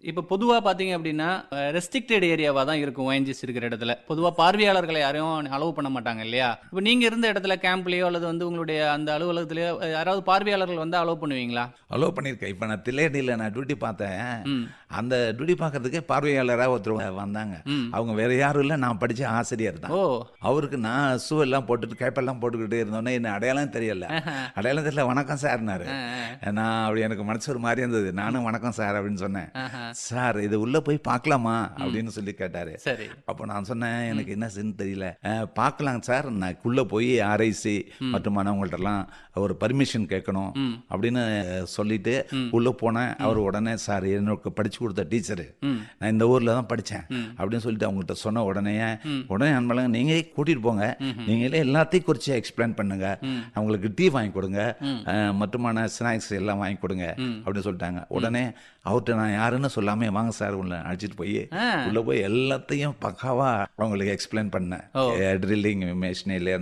இப்போ பொதுவா பாத்தீங்க அப்படின்னா ரெஸ்ட்ரிக்டட் ஏரியாவா தான் இருக்கும் ஓஎன்ஜிசி இருக்கிற இடத்துல பொதுவா பார்வையாளர்களை யாரையும் அலோவ் பண்ண மாட்டாங்க இல்லையா இப்போ நீங்க இருந்த இடத்துல கேம்ப்லயோ அல்லது வந்து உங்களுடைய அந்த அலுவலகத்திலயோ யாராவது பார்வையாளர்கள் வந்து அலோவ் பண்ணுவீங்களா அலோவ் பண்ணியிருக்கேன் இப்போ நான் தில்லேடியில் நான் டியூட்டி பார்த்தேன் ம். அந்த டியூட்டி பார்க்கறதுக்கே பார்வையாளராக ஒருத்தர் வந்தாங்க ம். அவங்க வேற யாரும் இல்லை நான் படிச்ச ஆசிரியர் தான் ஓ அவருக்கு நான் ஷூ எல்லாம் போட்டுட்டு கேப்பெல்லாம் போட்டுக்கிட்டு இருந்தோன்னே என்ன அடையாளம் தெரியல அடையாளம் தெரியல வணக்கம் சார்னாரு நான் அப்படி எனக்கு மனசு ஒரு மாதிரி இருந்தது நானும் வணக்கம் சார் அப்படின்னு சொன்னேன் ஆஹா. சார் இது உள்ள போய் பார்க்கலாமா அப்படின்னு சொல்லி கேட்டாரு சரி அப்போ நான் சொன்னேன் எனக்கு என்ன செஞ்சு தெரியல அஹ், பார்க்கலாம் சார் நான் உள்ள போய் ஆர்ஐசி மற்றும் மனவங்கள்ட்டலாம் ஒரு பர்மிஷன் கேட்கணும் அப்படின்னு சொல்லிட்டு உள்ள போனேன் அவர் உடனே சார் எனக்கு படிச்சு கொடுத்த டீச்சரு நான் இந்த ஊர்ல தான் படித்தேன் அப்படின்னு சொல்லிட்டு அவங்கள்ட்ட சொன்ன உடனே உடனே அன்பழங்க நீங்களே கூட்டிட்டு போங்க நீங்களே எல்லாத்தையும் குறித்து எக்ஸ்பிளைன் பண்ணுங்க அவங்களுக்கு டீ வாங்கி கொடுங்க அஹ், மற்றுமான ஸ்நாக்ஸ் எல்லாம் வாங்கி கொடுங்க அப்படின்னு சொல்லிட்டாங்க உடனே அவர்கிட்ட நான் யாருன்னு சொல்லாமே வாங்க சார் உள்ள அழைச்சிட்டு போய் ஆ. உள்ள போய் எல்லாத்தையும் பக்காவா அவங்களுக்கு எக்ஸ்பிளைன் பண்ணேன் ட்ரில்லிங் மிஷினில